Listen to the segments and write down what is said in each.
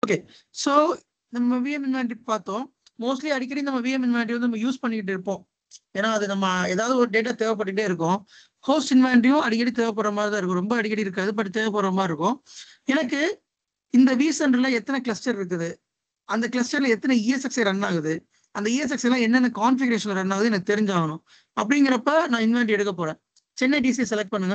Okay so நம்ம VM inventory பார்த்தோம் mostly அடிக்கடி நம்ம விஎம் இன்வென்ட்ரி வந்து நம்ம யூஸ் பண்ணிட்டு இருப்போம் ஏன்னா அது நம்ம ஏதாவது ஒரு டேட்டா தேவைப்பட்டுட்டே இருக்கும் ஹோஸ்ட் இன்வென்ட்ரியும் அடிக்கடி தேவைப்படுற மாதிரி தான் இருக்கும் ரொம்ப அடிக்கடி இருக்காது பட் தேவைப்படுற மாதிரி இருக்கும் எனக்கு இந்த வி சென்டர்ல எத்தனை கிளஸ்டர் இருக்குது அந்த கிளஸ்டர்ல எத்தனை இஎஸ்எக்ஸ்ஐ ரன் ஆகுது அந்த இஎஸ்எக்ஸ் எல்லாம் என்னென்ன கான்ஃபிகரேஷன் ரன் ஆகுது எனக்கு தெரிஞ்சாகணும் அப்படிங்கிறப்ப நான் இன்வென்ட்ரி எடுக்க போறேன் சென்னை டிசி செலக்ட் பண்ணுங்க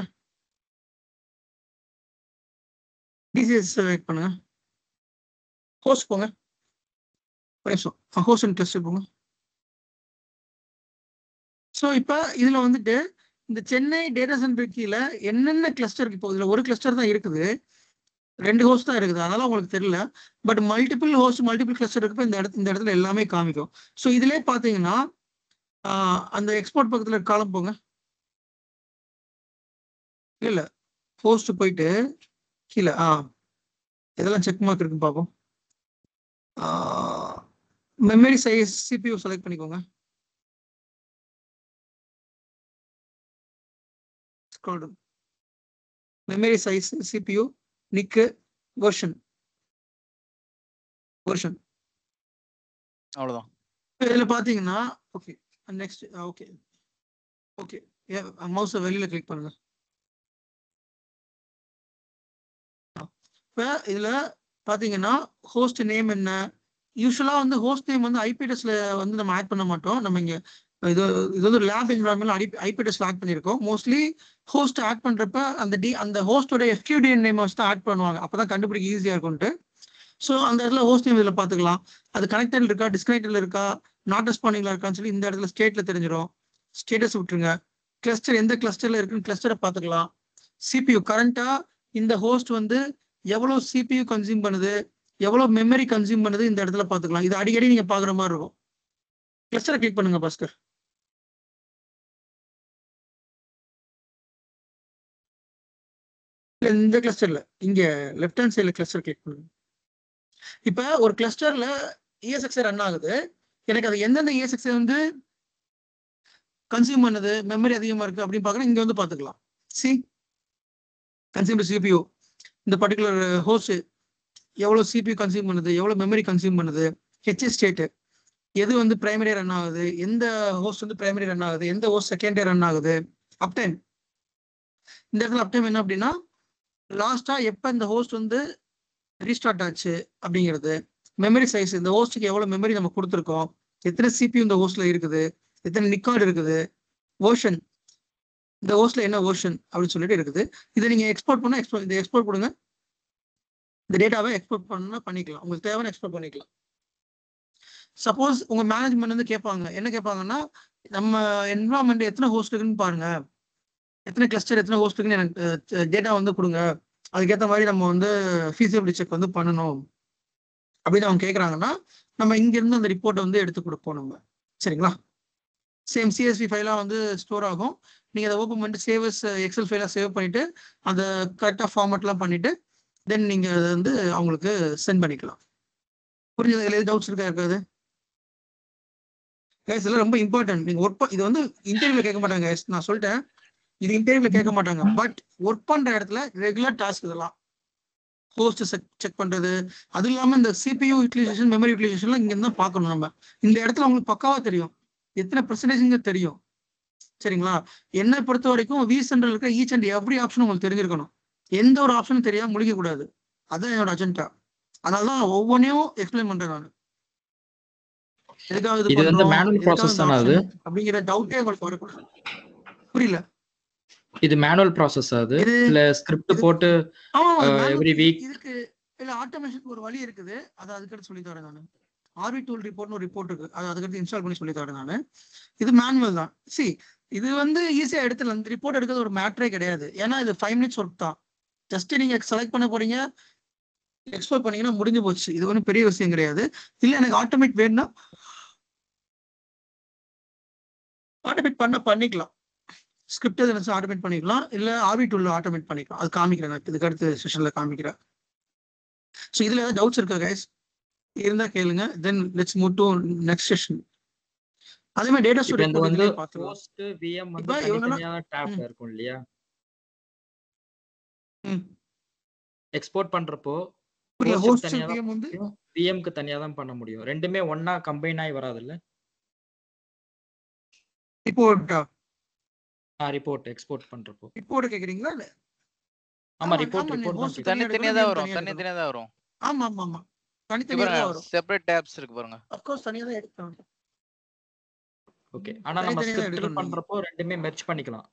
டிசிஎஸ் செலக்ட் பண்ணுங்க ஹோஸ்ட் போங்க ஒரு நிமிஷம் ஹோஸ்ட் அண்ட் கிளஸ்டர் போங்க ஸோ இப்போ இதுல வந்துட்டு இந்த சென்னை டேட்டா சென்டர் கீழே என்னென்ன கிளஸ்டர் இப்போ இதுல ஒரு கிளஸ்டர் தான் இருக்குது ரெண்டு ஹோஸ்ட் தான் இருக்குது அதனால உங்களுக்கு தெரியல but multiple host multiple cluster இருக்கப்ப இந்த இடத்து இந்த இடத்துல எல்லாமே காமிக்கும் ஸோ இதுலயே பார்த்தீங்கன்னா ஆஹ், அந்த எக்ஸ்போர்ட் பக்கத்துல காலம் போங்க இல்ல இல்ல ஹோஸ்ட் போயிட்டு கீழே ஆ இதெல்லாம் செக் மார்க் இருக்கு பார்ப்போம் மெமரி சைஸ் சிபியூ செலக்ட் பண்ணிக்கோங்க scroll down. Memory size CPU நிக்கு வெர்ஷன் வெர்ஷன் அவ்வளவுதான் இதுல பாத்தீங்கன்னா ஓகே நெக்ஸ்ட் ஓகே ஓகே மவுஸை வெளியில கிளிக் பண்ணுங்க இப்போ இதுல பாத்தீங்கன்னா ஹோஸ்ட் நேம் என்ன யூஸ்வலா வந்து ஹோஸ்ட் நேம் வந்து ஐபிஎஸ்ல வந்து நம்ம ஆட் பண்ண மாட்டோம் நம்ம இங்க இது இது வந்து லேப் என்வரான்மெண்ட் ஐபிஎஸ்ல ஆட் பண்ணியிருக்கோம் மோஸ்ட்லி ஹோஸ்ட் ஆட் பண்றப்ப அந்த டி அந்த ஹோஸ்டோட எஃப்கியூடிஎன் நேம் வச்சு தான் ஆட் பண்ணுவாங்க அப்பதான் கண்டுபிடிக்க ஈஸியா இருக்கும்ட்டு ஸோ அந்த இடத்துல ஹோஸ்ட் நேம் இதில் பார்த்துக்கலாம் அது கனெக்டட் இருக்கா டிஸ்கனெக்டட்ல இருக்கா நாட் ரெஸ்பாண்டிங்ல இருக்கான்னு சொல்லி இந்த இடத்துல ஸ்டேட்ல தெரிஞ்சிடும் ஸ்டேட்டஸ் விட்டுருங்க கிளஸ்டர் எந்த கிளஸ்டர்ல இருக்குன்னு கிளஸ்டரை பார்த்துக்கலாம் சிபியூ கரண்டா இந்த ஹோஸ்ட் வந்து எவ்வளவு சிபியூ கன்சியூம் பண்ணுது எவ்வளவு மெமரி கன்சியூம் பண்ணுது இந்த இடத்துல பார்த்துக்கலாம் இது அடிக்கடி நீங்க பாக்குற மாதிரி இருக்கும் கிளஸ்டரை கிளிக் பண்ணுங்க பாஸ்கர் இல்ல இந்த கிளஸ்டர்ல இங்க லெஃப்ட் ஹேண்ட் சைடுல கிளஸ்டர் கிளிக் பண்ணுங்க இப்ப ஒரு கிளஸ்டர்ல இஎஸ்எக்ஸ் ரன் ஆகுது எனக்கு அது எந்தெந்த இஎஸ்எக்ஸ் வந்து கன்சியூம் பண்ணுது மெமரி அதிகமா இருக்கு அப்படின்னு பார்க்கணும் இங்க வந்து பாத்துக்கலாம் சி கன்சியூம் சிபியூ இந்த பர்டிகுலர் ஹோஸ்ட் எவ்வளவு சிபியூ கன்சியூம் பண்ணுது எவ்வளவு மெமரி கன்சியூம் பண்ணுது ஹெச்எஸ் ஸ்டேட் எது வந்து பிரைமரி ரன் ஆகுது எந்த ஹோஸ்ட் வந்து பிரைமரி ரன் ஆகுது எந்த ஹோஸ்ட் செகண்டரி ரன் ஆகுது அப்டைம் இந்த இடத்துல அப்டைம் என்ன அப்படின்னா லாஸ்டா எப்ப இந்த ஹோஸ்ட் வந்து ரீஸ்டார்ட் ஆச்சு அப்படிங்கிறது மெமரி சைஸ் இந்த ஹோஸ்ட்டுக்கு எவ்வளவு மெமரி நம்ம கொடுத்துருக்கோம் எத்தனை சிபியூ இந்த ஹோஸ்ட்ல இருக்குது எத்தனை நிக்கார்டு இருக்குது ஓஷன் இந்த ஹோஸ்ட்ல என்ன ஓஷன் அப்படின்னு சொல்லிட்டு இருக்குது இதை நீங்க எக்ஸ்போர்ட் பண்ணா எக்ஸ்போர்ட் இதை எக்ஸ்போர்ட் கொடுங்க இந்த டேட்டாவை எக்ஸ்போர்ட் பண்ணா பண்ணிக்கலாம் உங்களுக்கு தேவையான எக்ஸ்போர்ட் பண்ணிக்கலாம் சப்போஸ் உங்க மேனேஜ்மெண்ட் வந்து கேட்பாங்க என்ன கேட்பாங்கன்னா நம்ம என்வரான்மெண்ட் எத்தனை ஹோஸ்ட் இருக்குன்னு பாருங்க எத்தனை கிளஸ்டர் எத்தனை ஹோஸ்ட் இருக்குன்னு எனக்கு டேட்டா வந்து கொடுங்க அதுக்கேற்ற மாதிரி நம்ம வந்து ஃபீஸிபிலிட்டி செக் வந்து பண்ணணும் அப்படின்னு அவங்க கேட்குறாங்கன்னா நம்ம இங்கிருந்து அந்த ரிப்போர்ட்டை வந்து எடுத்து கொடுப்போம் நம்ம சரிங்களா சேம் சிஎஸ்வி ஃபைலாக வந்து ஸ்டோர் ஆகும் நீங்கள் அதை ஓப்பன் பண்ணிட்டு சேவஸ் எக்ஸல் ஃபைலாக சேவ் பண்ணிட்டு அந்த கரெக்டாக ஃபார்மேட்லாம் பண்ணிட்டு தென் நீங்கள் அதை வந்து அவங்களுக்கு சென்ட் பண்ணிக்கலாம் புரிஞ்சது இதில் எது டவுட்ஸ் இருக்கா இருக்காது கைஸ் இதெல்லாம் ரொம்ப இம்பார்ட்டன்ட் நீங்கள் ஒர்க் இது வந்து இன்டர்வியூல கேட்க மாட்டாங்க guys. நான் சொல்லிட்டேன் இது இன்டர்வியூல கேட்க மாட்டாங்க பட் ஒர்க் பண்ற இடத்துல ரெகுலர் டாஸ்க் இதெல்லாம் ஹோஸ்ட் செக் பண்றது அது இல்லாம இந்த சிபியூ யூட்டிலைசேஷன் மெமரி யூட்டிலைசேஷன்லாம் இங்க இருந்து தான் பார்க்கணும் நம்ம இந்த இடத்துல உங்களுக்கு பக்காவா தெரியும் எத்தனை பெர்சன்டேஜ்ங்க தெரியும் சரிங்களா என்னை பொறுத்த வரைக்கும் வி சென்டர்ல இருக்கிற ஈச் அண்ட் எவ்ரி ஆப்ஷன் உங்களுக்கு தெரிஞ்சிருக்கணும் எந்த ஒரு ஆப்ஷனும் தெரியாம முழிக்க கூடாது அதான் என்னோட அஜெண்டா அதனால தான் ஒவ்வொன்றையும் எக்ஸ்பிளைன் பண்றேன் நான் எதுக்காக இது வந்து பண்றோம், manual எதுக்காக process இந்த தானே அது? option அப்படிங்கிற டவுட்டே உங்களுக்கு வரக்கூடாது புரியல இது மேனுவல் ப்ராசஸ் அது இது இல்ல ஸ்கிரிப்ட் இது- போட்டு ஆமா Uh, manual every week- இதுக்கு இல்ல ஆட்டோமேஷனுக்கு ஒரு வழி இருக்குது அது அதுக்கடுத்து சொல்லி தரேன் நான் ஆர்வி டூல் ரிப்போர்ட்னு ஒரு ரிப்போர்ட் இருக்கு அது அதுக்கடுத்து இன்ஸ்டால் பண்ணி சொல்லி தரேன் நான் இது மேனுவல் தான் சி இது வந்து ஈஸியா எடுத்துடலாம் இந்த ரிப்போர்ட் எடுக்கிறது ஒரு மேட்டரே கிடையாது ஏன்னா இது ஃபைவ் மினிட்ஸ் ஒர்க் தான் ஜஸ்ட் நீங்க செலக்ட் பண்ண போறீங்க எக்ஸ்போர்ட் பண்ணீங்கன்னா முடிஞ்சு போச்சு இது ஒன்றும் பெரிய விஷயம் கிடையாது இல்ல எனக்கு ஆட்டோமேட் வேணும்னா ஆட்டோமேட் பண்ண பண்ணிக்கலாம் ஸ்கிரிப்ட் எதுனா ஆட்டோமேட் பண்ணிக்கலாம் இல்ல ஆர்வி டூல்ல ஆட்டோமேட் பண்ணிக்கலாம் அது காமிக்கிறேன் நான் இதுக்கு அடுத்த செஷன்ல காமிக்கிறேன் ஸோ இதுல ஏதாவது டவுட்ஸ் இருக்கா கைஸ் இருந்தா கேளுங்க then let's move to next session அதே மாதிரி டேட்டா இப்ப இந்த வந்து ஸ்டோரேஜ் பார்த்துக்கலாம் ஹோஸ்ட் விஎம் வந்து இப்ப இவங்கெல்லாம்- தனித்தனியா டேப்ல ம். இருக்கும் இல்லையா ம். எக்ஸ்போர்ட் பண்றப்போ புரியல Host ஹோஸ்ட் தனியா தான் பிஎம் வந்து பிஎம்க்கு தனியா தான் பண்ண முடியும் ரெண்டுமே ஒண்ணா கம்பைன் ஆகி வராதுல்ல ரிப்போர்ட்டா ரிப்போர்ட் எக்ஸ்போர்ட் பண்றப்போ ரிப்போர்ட் கேக்குறீங்களா இல்ல ஆமா ஆமா, ரிப்போர்ட் ஆமா, ரிப்போர்ட் host தான் தனியா தனித்தனியா எடுக்கணும், தான் name வரும் தனியா தனித்தனியா தான் வரும் ஆமா ஆமா ஆமா இங்க தனித்தனியா தான் பாருங்க வரும் செப்பரேட் டேப்ஸ் இருக்கு பாருங்க அப்கோர்ஸ் தனியா தான் எடுக்கணும் ஓகே ஆனா நம்ம தனித்தனியா தான் ஸ்கிரிப்ட் எடுக்கணும் நீங்க. பண்றப்போ ரெண்டுமே மெர்ஜ் பண்ணிக்கலாம்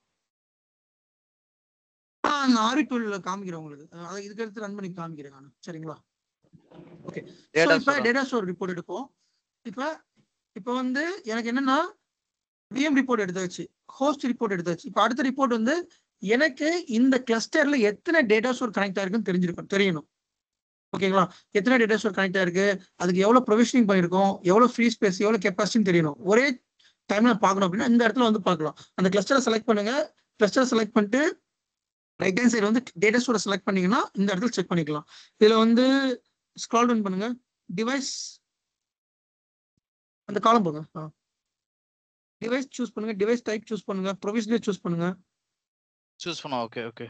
ஆ நான் ஆரி டூல்ல காமிக்கிறேன் உங்களுக்கு அதை இதுக்கு எடுத்து ரன் பண்ணி காமிக்கிறேன் நான் சரிங்களா ஓகே ஸோ Data இப்போ store. டேட்டா ஸ்டோர் ரிப்போர்ட் எடுப்போம் இப்போ இப்போ வந்து எனக்கு என்னன்னா விஎம் ரிப்போர்ட் எடுத்தாச்சு ஹோஸ்ட் ரிப்போர்ட் எடுத்தாச்சு இப்போ அடுத்த ரிப்போர்ட் வந்து எனக்கு இந்த கிளஸ்டர்ல எத்தனை டேட்டா ஸ்டோர் கனெக்ட் ஆயிருக்குன்னு தெரிஞ்சிருக்கும் தெரியணும் ஓகேங்களா எத்தனை டேட்டா ஸ்டோர் கனெக்ட் ஆயிருக்கு அதுக்கு எவ்வளவு ப்ரொவிஷனிங் பண்ணியிருக்கோம் எவ்வளவு ஃப்ரீ ஸ்பேஸ் எவ்வளவு கெப்பாசிட்டின்னு தெரியணும் ஒரே டைம்ல பார்க்கணும் அப்படின்னா இந்த இடத்துல வந்து பார்க்கலாம் அந்த கிளஸ்டரை செலக்ட் பண்ணுங்க கிளஸ்டரை செலக்ட் பண்ணிட்டு ரைட் ஹேண்ட் சைடு வந்து டேட்டா ஸ்டோரை செலக்ட் பண்ணீங்கன்னா இந்த இடத்துல செக் பண்ணிக்கலாம் இதுல வந்து ஸ்க்ரால் டவுன் பண்ணுங்க டிவைஸ் அந்த காலம் போங்க டிவைஸ் சூஸ் பண்ணுங்க டிவைஸ் டைப் சூஸ் பண்ணுங்க ப்ரொவிஷனல் சூஸ் பண்ணுங்க சூஸ் பண்ணா okay okay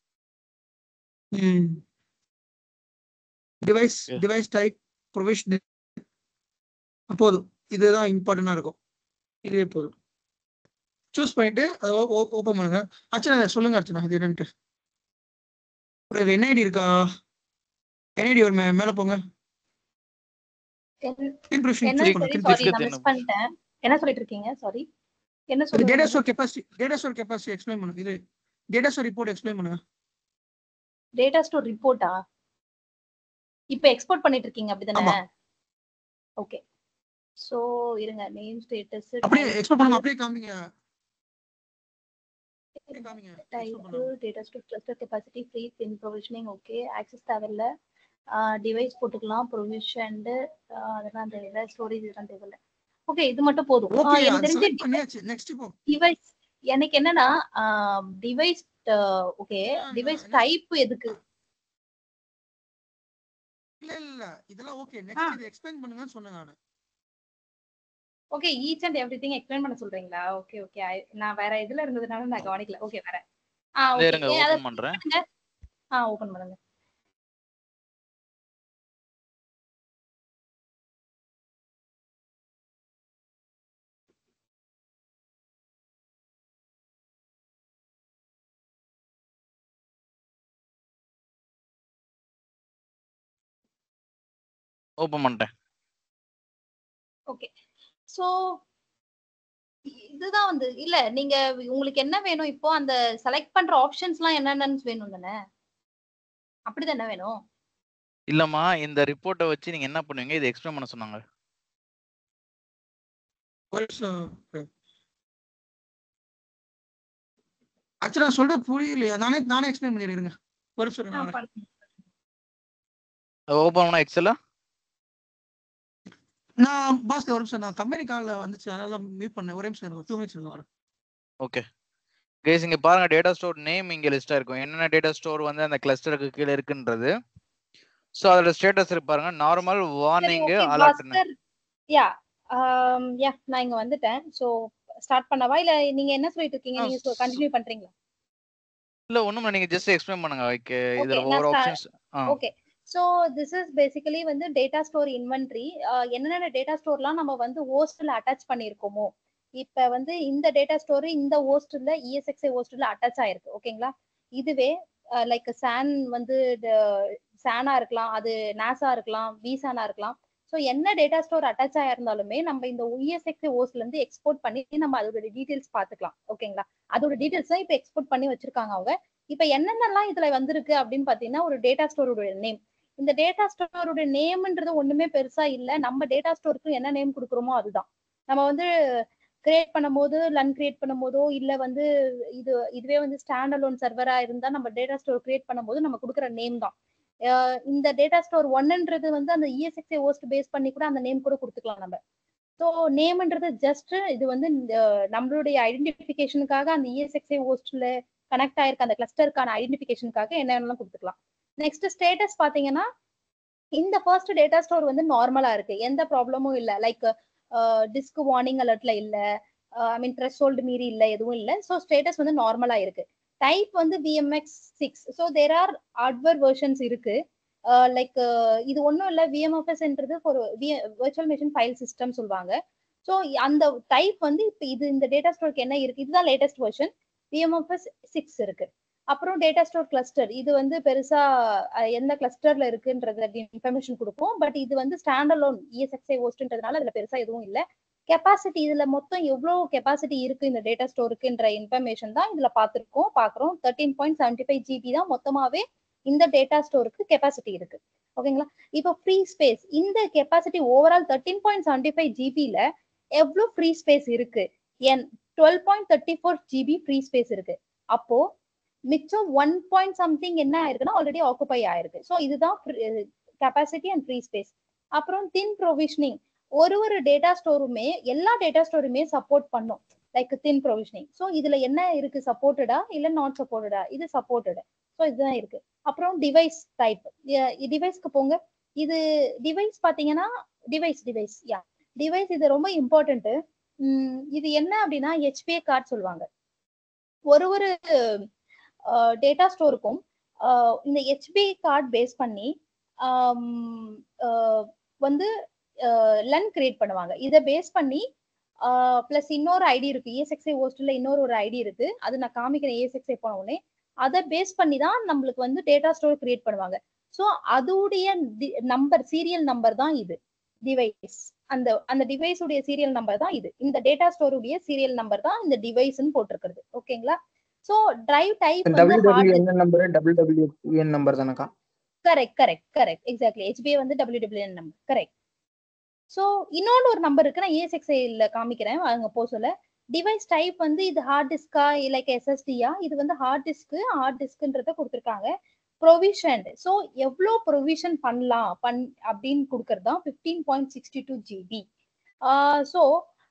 device Yeah. Device type provisional போதும் இதுதான் இம்பார்ட்டண்டா இருக்கும் இதுவே போதும் சூஸ் பண்ணிட்டு அதை ஓப்பன் பண்ணுங்க அர்ச்சனா சொல்லுங்க அர்ச்சனா இது என்னன்ட்டு ஒரு என்ஐடி இருக்கா என்ஐடி ஒரு மே- மேல போங்க என்ன Impression என்ன choose சரி பண்ணுங்க. சாரி Discuss நான் என்ன மிஸ் பண்ணிட்டேன் என்ன சொல்லிட்டு இருக்கீங்க சாரி என்ன இது டேட்டா சொல்லுங்க store capacity data store capacity explain பண்ணுங்க இது டேட்டா ஸ்டோர் ரிப்போர்ட் எக்ஸ்பிளைன் பண்ணுங்க டேட்டா ஸ்டோர் ரிப்போர்ட்டா இப்போ எக்ஸ்போர்ட் பண்ணிட்டு இருக்கீங்க ஆமா. அப்படிதானே ஓகே சோ இருங்க நேம் ஸ்டேட்டஸ் அப்படியே எக்ஸ்போர்ட் பண்ணுங்க அப்படியே காமிங்க அப்படியே காமிங்க டைப் export பண்ணுங்க. Data store cluster capacity free thin provisioning okay access தேவையில்ல டிவைஸ் போட்டுக்கலாம் ப்ரொவிஷன்டு அதெல்லாம் தேவையில்ல ஸ்டோரேஜ் இதெல்லாம் தேவையில்ல ஓகே இது மட்டும் போதும் ஆ, ஓகே எனக்கு அது தெரிஞ்சு செலக்ட் பண்ணியாச்சு நெக்ஸ்ட் இப்போ டிவைஸ் எனக்கு என்னன்னா டிவைஸ் ஓகே ஆ, டிவைஸ் என்ன- டைப் எதுக்கு இல்ல இல்ல இல்ல இதெல்லாம் ஓகே நெக்ஸ்ட் இது எக்ஸ்பிளைன் பண்ணுங்கன்னு சொன்னேன் நானு okay each and every thing explain பண்ண சொல்றீங்களா ஓகே ஓகே நான் வேற இதுல இருந்ததுனால நான் கவனிக்கல ஓகே வேற ஆ இதோ இருங்க ஓகே அத ஓபன் பண்றேன் ஆ ஓபன் பண்ணுங்க ஓபன் பண்ணிட்டேன் ஓகே சோ இதுதான் வந்து இல்ல நீங்க உங்களுக்கு என்ன வேணும் இப்போ அந்த செலக்ட் பண்ற ஆப்ஷன்ஸ்லாம் என்னென்னன்னு வேணும் தானே அப்படிதானே வேணும் இல்லம்மா இந்த ரிப்போர்ட்டை வச்சு நீங்க என்ன பண்ணுவீங்க இதை எக்ஸ்பிளைன் பண்ண சொன்னாங்க ஒரு நிமிஷம் ஆக்சுவலா சொல்றது புரியலையா நானே நானே எக்ஸ்பிளைன் பண்ணிடுறேங்க ஒரு நிமிஷம் இருங்க, ஆ, நானே. பண்ணுங்க. ஓபன் பண்ணா எக்ஸலா நான் பாஸ் ஒரு நிமிஷம் நான் கம்பெனி கால்ல வந்துச்சு அதனால மீட் பண்ணேன் ஒரே நிமிஷம் டூ மினிட்ஸ் இருங்க வரேன் ஓகே கேஸ் இங்க பாருங்க டேட்டா ஸ்டோர் நேம் இங்க லிஸ்டா இருக்கும் என்னென்ன டேட்டா ஸ்டோர் வந்து அந்த கிளஸ்டருக்கு கீழே இருக்குன்றது சோ அதோட ஸ்டேட்டஸ் இருக்கு பாருங்க நார்மல் சரி warning okay alert Bhaskar yeah yeah நான் இங்க வந்துட்டேன் சோ ஸ்டார்ட் பண்ணவா இல்ல நீங்க என்ன சொல்லிட்டு இருக்கீங்க ஆ, நீங்க சு- கண்டினியூ பண்றீங்களா இல்ல ஒண்ணும் நீங்க ஜஸ்ட் எக்ஸ்பிளைன் பண்ணுங்க like, இதுல நான் ஒவ்வொரு start- ஆப்ஷன்ஸ் ஆ okay so this is basically வந்து டேட்டா ஸ்டோர் இன்வென்ட்ரி என்னென்ன டேட்டா ஸ்டோர்லாம் நம்ம வந்து ஹோஸ்ட்ல அட்டாச் பண்ணியிருக்கோமோ இப்போ வந்து இந்த டேட்டா ஸ்டோர் இந்த ஹோஸ்ட்ல இஎஸ்எக்ஸ்ஐ ஹோஸ்ட்ல அட்டாச் ஆயிருக்கு ஓகேங்களா இதுவே லைக் சான் வந்து சானா இருக்கலாம் அது நாசா இருக்கலாம் விசானா இருக்கலாம் ஸோ என்ன டேட்டா ஸ்டோர் அட்டாச் ஆயிருந்தாலுமே நம்ம இந்த இஎஸ்எக்ஸ்ஐ ஹோஸ்ட்ல இருந்து எக்ஸ்போர்ட் பண்ணி நம்ம அதோட டீடைல்ஸ் பார்த்துக்கலாம் ஓகேங்களா அதோட டீடைல்ஸ் தான் இப்போ எக்ஸ்போர்ட் பண்ணி வச்சிருக்காங்க அவங்க இப்போ என்னென்னலாம் இதுல வந்திருக்கு அப்படின்னு பாத்தீங்கன்னா ஒரு டேட்டா ஸ்டோரோட நேம் இந்த டேட்டா ஸ்டோரோட நேம்ன்றது ஒண்ணுமே பெருசா இல்ல நம்ம டேட்டா ஸ்டோருக்கு என்ன நேம் கொடுக்குறோமோ அதுதான் நம்ம வந்து கிரியேட் பண்ணும்போது லன் கிரியேட் பண்ணும்போதோ இல்ல வந்து இது இதுவே வந்து ஸ்டாண்ட் அலோன் சர்வரா இருந்தா நம்ம டேட்டா ஸ்டோர் கிரியேட் பண்ணும்போது நம்ம கொடுக்குற நேம் தான் அஹ் இந்த டேட்டா ஸ்டோர் ஒன்னுன்றது வந்து அந்த இஎஸ்எக்ஸ்ஐ ஹோஸ்ட் பேஸ் பண்ணி கூட அந்த நேம் கூட கொடுத்துக்கலாம் நம்ம ஸோ நேம்ன்றது ஜஸ்ட் இது வந்து இந்த நம்மளுடைய ஐடென்டிஃபிகேஷனுக்காக அந்த இஎஸ்எக்ஸ்ஐ ஹோஸ்ட்ல கனெக்ட் ஆயிருக்க அந்த கிளஸ்டருக்கான ஐடென்டிஃபிகேஷனுக்காக என்னென்னலாம் கொடுத்துக்கலாம் நெக்ஸ்ட் ஸ்டேட்டஸ் பாத்தீங்கன்னா இந்த ஃபர்ஸ்ட் டேட்டா ஸ்டோர் வந்து நார்மலா இருக்கு எந்த ப்ராப்ளமும் இல்ல லைக் டிஸ்க் வார்னிங் அலர்ட்ல இல்ல ஐ மீன் த்ரெஷோல்டு மீறி இல்ல எதுவும் இல்ல ஸோ ஸ்டேட்டஸ் வந்து நார்மலா இருக்கு டைப் வந்து PMX six so there are hardware versions இருக்கு லைக் இது ஒன்றும் இல்லை விஎம்எஃப்எஸ்ன்றது ஒரு விர்ச்சுவல் மிஷின் ஃபைல் சிஸ்டம் சொல்லுவாங்க ஸோ அந்த டைப் வந்து இப்போ இது இந்த டேட்டா ஸ்டோருக்கு என்ன இருக்கு இதுதான் லேட்டஸ்ட் வெர்ஷன் விஎம்எஃப்எஸ் சிக்ஸ் இருக்கு அப்புறம் டேட்டா ஸ்டோர் கிளஸ்டர் இது வந்து பெருசா அஹ், எந்த கிளஸ்டர்ல இருக்குன்றத இன்ஃபர்மேஷன் கொடுக்கும் பட் இது வந்து ஸ்டாண்ட் அலோன் இஎஸ்எக்ஸ்ஐ ஹோஸ்ட்ன்றதுனால அதுல பெருசா எதுவும் இல்லை கெப்பாசிட்டி இதுல மொத்தம் எவ்வளவு கெப்பாசிட்டி இருக்கு இந்த டேட்டா ஸ்டோருக்குன்ற இன்ஃபர்மேஷன் தான் இதுல பார்த்திருக்கோம் பாக்குறோம் thirteen point seventy five GB தான் மொத்தமாவே இந்த டேட்டா ஸ்டோருக்கு கெப்பாசிட்டி இருக்கு ஓகேங்களா இப்போ ஃப்ரீ ஸ்பேஸ் இந்த capacity overall thirteen point seventy five ஜிபில எவ்வளவு ஃப்ரீ ஸ்பேஸ் இருக்கு என் twelve point thirty four GB free space இருக்கு அப்போ மிச்சம் ஒன் பாயிண்ட் சம்திங் என்ன ஆயிருக்குன்னா ஆல்ரெடி ஆக்குபை ஆயிருக்கு ஸோ இதுதான் கெப்பாசிட்டி அண்ட் ஃப்ரீ ஸ்பேஸ் அப்புறம் தின் ப்ரொவிஷனிங் ஒரு ஒரு டேட்டா ஸ்டோருமே எல்லா டேட்டா ஸ்டோருமே சப்போர்ட் பண்ணும் லைக் தின் ப்ரொவிஷனிங் ஸோ இதுல என்ன இருக்கு சப்போர்ட்டடா இல்ல நாட் சப்போர்ட்டடா இது சப்போர்ட்டட் ஸோ இதுதான் இருக்கு அப்புறம் டிவைஸ் டைப் டிவைஸ்க்கு போங்க இது டிவைஸ் பாத்தீங்கன்னா டிவைஸ் டிவைஸ் யா டிவைஸ் இது ரொம்ப இம்பார்ட்டன்ட் இது என்ன அப்படின்னா ஹெச்பிஏ கார்டு சொல்லுவாங்க ஒரு ஒரு டேட்டா ஸ்டோருக்கும் இந்த ஹெச்பி கார்டு பேஸ் பண்ணி ஆம், ஆஹ் வந்து லென் கிரியேட் பண்ணுவாங்க இதை பேஸ் பண்ணி ப்ளஸ் இன்னொரு ஐடி இருக்கு இஎஸ்எக்ஸ்ஐ ஹோஸ்டல்ல இன்னொரு ஒரு ஐடி இருக்கு அது நான் காமிக்கிறேன் இஎஸ்எக்ஸ்ஐ போன உடனே அதை பேஸ் பண்ணி தான் நம்மளுக்கு வந்து டேட்டா ஸ்டோர் கிரியேட் பண்ணுவாங்க ஸோ அதோடைய நம்பர் சீரியல் நம்பர் தான் இது டிவைஸ் அந்த அந்த டிவைஸ் உடைய சீரியல் நம்பர் தான் இது இந்த டேட்டா ஸ்டோர் உடைய சீரியல் நம்பர் தான் இந்த டிவைஸ்னு போட்டிருக்கிறது ஓகேங்களா சோ டிரைவ் டைப் வந்து W number double WN number தானக்கா correct correct correct exactly HBA வந்து டபிள்யூடபிள்யூஎன் நம்பர் கரெக்ட் ஸோ இன்னொன்று ஒரு நம்பர் இருக்கு நான் ஏஎஸ்எக்ஸ்ஐல காமிக்கிறேன் அங்க போ சொல்ல டிவைஸ் டைப் வந்து இது ஹார்ட் டிஸ்கா லைக் எஸ்எஸ்டியா இது வந்து ஹார்ட் டிஸ்க் ஹார்ட் டிஸ்க்ன்றத கொடுத்துருக்காங்க ப்ரொவிஷன் ஸோ எவ்வளோ ப்ரொவிஷன் பண்ணலாம் பண் அப்படின்னு கொடுக்கறது தான் fifteen point sixty two GB so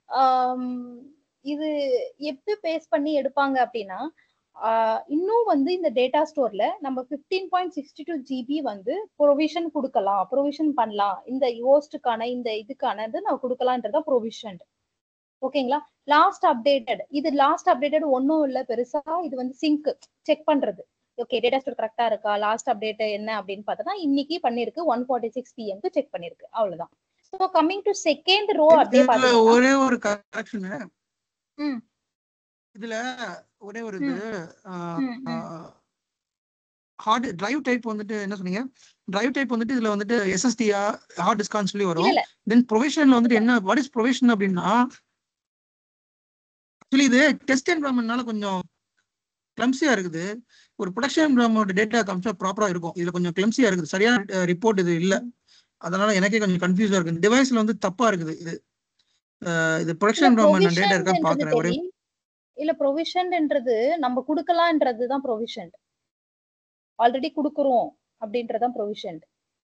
இது எப்படி பேஸ் பண்ணி எடுப்பாங்க அப்படின்னா ஆஹ் இன்னும் வந்து இந்த டேட்டா ஸ்டோர்ல நம்ம fifteen point sixty two GB வந்து ப்ரொவிஷன் கொடுக்கலாம் ப்ரொவிஷன் பண்ணலாம் இந்த ஹோஸ்டுக்கான இந்த இதுக்கானது நம்ம கொடுக்கலான்றதா ப்ரொவிஷன் ஓகேங்களா லாஸ்ட் அப்டேட்டட் இது லாஸ்ட் அப்டேட்டட் ஒன்றும் இல்லை பெருசா இது வந்து சிங்க் செக் பண்றது ஓகே டேட்டா ஸ்டோர் கரெக்டா இருக்கா லாஸ்ட் அப்டேட் என்ன அப்படின்னு பார்த்தோம்னா இன்னைக்கு பண்ணிருக்கு ஒன் ஃபார்ட்டி சிக்ஸ் பிஎம்க்கு செக் பண்ணிருக்கு அவ்வளவுதான் so coming to second row அப்படியே இதுல பார்த்தீங்கன்னா ஒரே ஒரு கரெக்ஷன் ம். இதுல ஒரே ஒரு இது ம், ம். ஹார்ட் டிரைவ் டைப் வந்துட்டு என்ன சொன்னீங்க டிரைவ் டைப் வந்துட்டு இதுல வந்துட்டு எஸ்எஸ்டியா ஹார்ட் டிஸ்கான்னு சொல்லி இல்ல வரும் இல்ல தென் ப்ரொவிஷன்ல வந்துட்டு என்ன வாட் இஸ் ப்ரொவிஷன் அப்படின்னா ஆக்சுவலி இது டெஸ்ட் என்வரன்மெண்ட்னால கொஞ்சம் கிளம்சியா இருக்குது ஒரு ப்ரொடக்ஷன் என்வரன்மெண்ட் டேட்டா காமிச்சா ப்ராப்பரா இருக்கும் இதுல கொஞ்சம் கிளம்சியா இருக்குது சரியான ரிப்போர்ட் இது இல்ல அதனால எனக்கே கொஞ்சம் கன்ஃபியூஸா இருக்கு டிவைஸ்ல வந்து தப்பா இருக்குது இது அஹ் இது ப்ரொடக்ஷன் இல்ல என்வரன்மெண்ட் டேட்டா இருக்கான்னு ப்ரொவிஷன்ன்றது பாக்குறேன் ஒரே தெரி இல்ல ப்ரொவிஷன்ன்றது நம்ம கொடுக்கலான்றது தான் ப்ரொவிஷன் ஆல்ரெடி கொடுக்குறோம் அப்படின்றதான் ப்ரொவிஷன்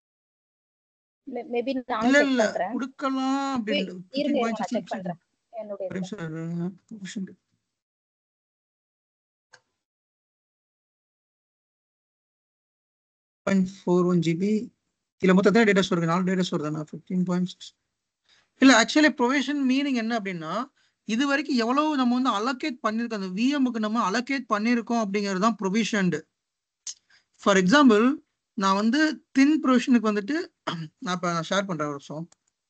மேபி இல்ல நானும் செக் இல்ல பண்றேன் கொடுக்கலாம் அப்படின்னு இருங்க இருங்க நான் செக் பண்றேன் என்னுடைய ஒரு இதுல. நிமிஷம் இருங்க. Provision. Point four one GB இல்ல மொத்தம் டேட்டா ஸ்டோர் நாலு டேட்டா ஸ்டோர் தானே ஃபிஃப்டீன் பாயிண்ட் சிக்ஸ் இல்ல ஆக்சுவலி ப்ரொவிஷன் மீனிங் என்ன அப்படின்னா இது வரைக்கும் எவ்வளவு நம்ம வந்து அலோகேட் பண்ணிருக்கோம் அந்த விஎம்க்கு நம்ம அலோகேட் பண்ணிருக்கோம் அப்படிங்கிறது தான் ப்ரொவிஷன்டு ஃபார் எக்ஸாம்பிள் நான் வந்து தின் ப்ரொவிஷனுக்கு வந்துட்டு நான் இப்போ நான் ஷேர் பண்றேன் ஒரு நிமிஷம்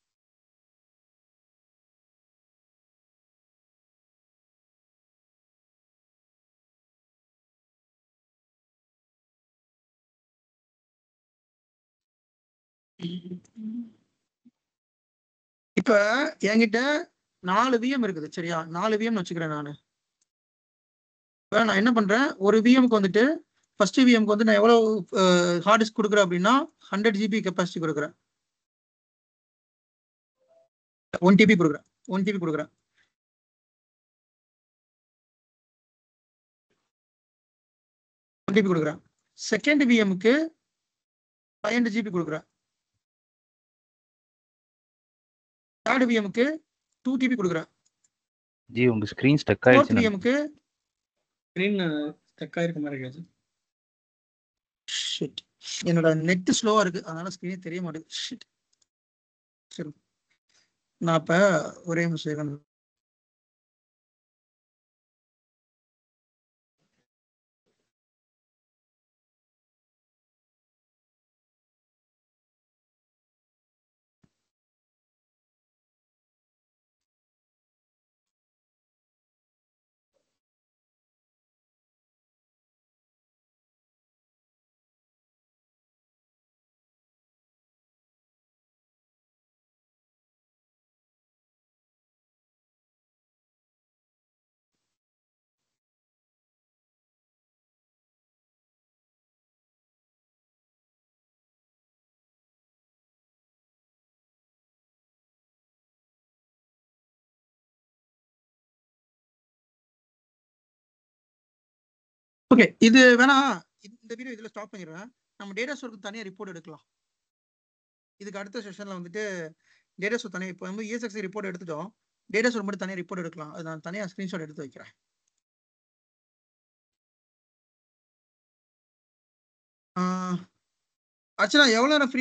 இப்ப என்கிட்ட நாலு விஎம் இருக்குது சரியா நாலு விஎம் வச்சுக்கிறேன் நான் இப்ப நான் என்ன பண்றேன் ஒரு விஎம்க்கு வந்துட்டு ஃபர்ஸ்ட் விஎம்க்கு வந்து நான் எவ்வளவு ஹார்ட் டிஸ்க் கொடுக்குறேன் அப்படின்னா ஹண்ட்ரட் ஜிபி கெப்பாசிட்டி கொடுக்குறேன் ஒன் டிபி கொடுக்குறேன் ஒன் டிபி கொடுக்குறேன் ஒன் டிபி கொடுக்குறேன் செகண்ட் விஎம்க்கு ஃபைவ் ஹண்ட்ரட் ஜிபி கொடுக்குறேன் தேர்ட் விஎம்க்கு டூ டிபி கொடுக்குறேன் ஜி உங்க ஸ்கிரீன் ஸ்டக் ஃபோர்த் ஆயிடுச்சு விஎம்க்கு ஸ்க்ரீன் ஸ்டக் ஆயிருக்க மாதிரி இருக்காது ஷிட் என்னோட நெட் ஸ்லோவா இருக்கு அதனால ஸ்க்ரீனே தெரிய மாட்டேங்குது ஷிட் சரி நான் இப்ப ஒரே நிமிஷம் ஓகே இது வேணா இந்த வீடியோ இதுல ஸ்டாப் பண்ணிடுறேன் நம்ம டேட்டா ஸ்டோருக்கு தனியாக ரிப்போர்ட் எடுக்கலாம் இதுக்கு அடுத்த செஷன்ல வந்துட்டு டேட்டா ஸ்டோர் தனியாக இப்போ வந்து இஎஸ்எக்ஸ் ரிப்போர்ட் எடுத்துட்டோம் டேட்டா ஸ்டோர் மட்டும் தனியாக ரிப்போர்ட் எடுக்கலாம் அது நான் தனியாக ஸ்க்ரீன்ஷாட் எடுத்து வைக்கிறேன் ஆக்சுவலாக எவ்வளோ நேரம் ஃப்ரீ